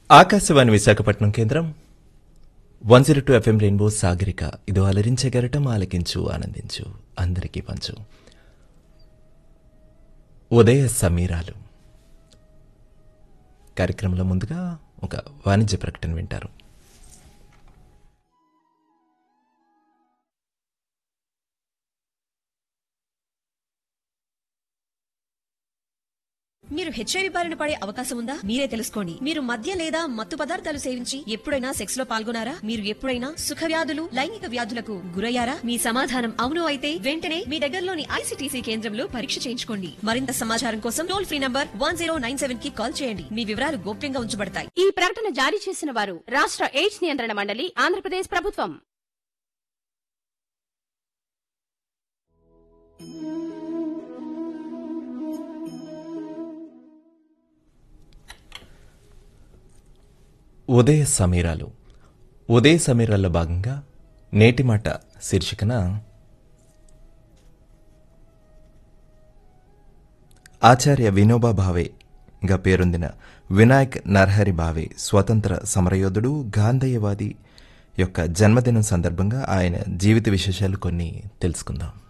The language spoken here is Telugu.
ఆకాశవాణి విశాఖపట్నం కేంద్రం one zero two FM rainbow Sagarika ఇదో అలరించే గరటం ఆలకించు ఆనందించు అందరికీ పంచు ఉదయ సమీరాలు కార్యక్రమంలో ముందుగా ఒక వాణిజ్య ప్రకటన వింటారు మీరు హెచ్ఐవి బారిన పడే అవకాశం ఉందా మీరే తెలుసుకోండి మీరు మద్య లేదా మత్తు పదార్థాలు సేవించి ఎప్పుడైనా సెక్స్ లో పాల్గొనారా మీరు ఎప్పుడైనా సుఖ వ్యాధులు లైంగిక వ్యాధులకు గురయ్యారా మీ సమాధానం అవును అయితే వెంటనే మీ దగ్గరలోని ఐసీటీసీ కేంద్రంలో పరీక్ష చేయించుకోండి మరింత సమాచారం కోసం టోల్ ఫ్రీ నంబర్ వన్ కి కాల్ చేయండి మీ వివరాలు గోప్యంగా ఉంచబడతాయి ఈ ప్రకటన జారీ చేసిన వారు రాష్ట్ర ఎయిడ్స్ నియంత్రణ మండలి ఆంధ్రప్రదేశ్ ప్రభుత్వం ఉదయ సమీరాలు ఉదయ సమీరాల్లో భాగంగా నేటి మాట శీర్షికన ఆచార్య వినోబా భావేగా పేరొందిన వినాయక్ నర్హరి భావే స్వతంత్ర సమరయోధుడు గాంధేయవాది యొక్క జన్మదినం సందర్భంగా ఆయన జీవిత విశేషాలు కొన్ని తెలుసుకుందాం